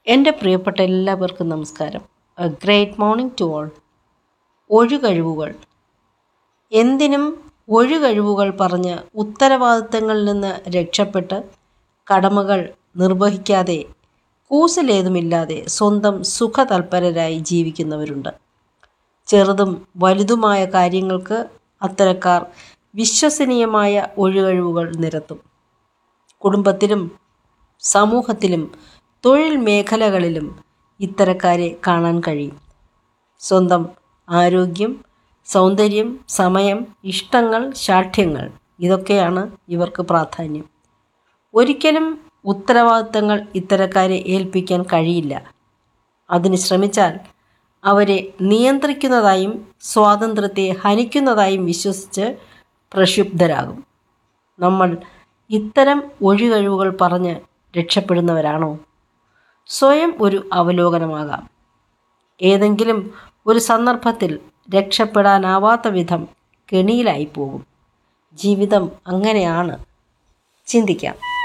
എൻ്റെ പ്രിയപ്പെട്ട എല്ലാവർക്കും നമസ്കാരം a great morning to all ഒഴുകഴിവുകൾ എന്തിനും ഒഴുകഴിവുകൾ പറഞ്ഞ് ഉത്തരവാദിത്തങ്ങളിൽ നിന്ന് രക്ഷപ്പെട്ട് കടമകൾ നിർവഹിക്കാതെ കൂസലേതുമില്ലാതെ സ്വന്തം സുഖതൽപരരായി ജീവിക്കുന്നവരുണ്ട് ചെറുതും വലുതുമായ കാര്യങ്ങൾക്ക് അത്തരക്കാർ വിശ്വസനീയമായ ഒഴുകഴിവുകൾ നിരത്തും കുടുംബത്തിലും സമൂഹത്തിലും തൊഴിൽ മേഖലകളിലും ഇത്തരക്കാരെ കാണാൻ കഴിയും സ്വന്തം ആരോഗ്യം സൗന്ദര്യം സമയം ഇഷ്ടങ്ങൾ ശാഠ്യങ്ങൾ ഇതൊക്കെയാണ് ഇവർക്ക് പ്രാധാന്യം ഒരിക്കലും ഉത്തരവാദിത്തങ്ങൾ ഇത്തരക്കാരെ ഏൽപ്പിക്കാൻ കഴിയില്ല അതിന് ശ്രമിച്ചാൽ അവരെ നിയന്ത്രിക്കുന്നതായും സ്വാതന്ത്ര്യത്തെ ഹനിക്കുന്നതായും വിശ്വസിച്ച് പ്രക്ഷുബ്ധരാകും നമ്മൾ ഇത്തരം ഒഴികഴിവുകൾ പറഞ്ഞ് രക്ഷപ്പെടുന്നവരാണോ സ്വയം ഒരു അവലോകനമാകാം ഏതെങ്കിലും ഒരു സന്ദർഭത്തിൽ രക്ഷപ്പെടാനാവാത്ത വിധം കെണിയിലായി പോകും ജീവിതം അങ്ങനെയാണ് ചിന്തിക്കാം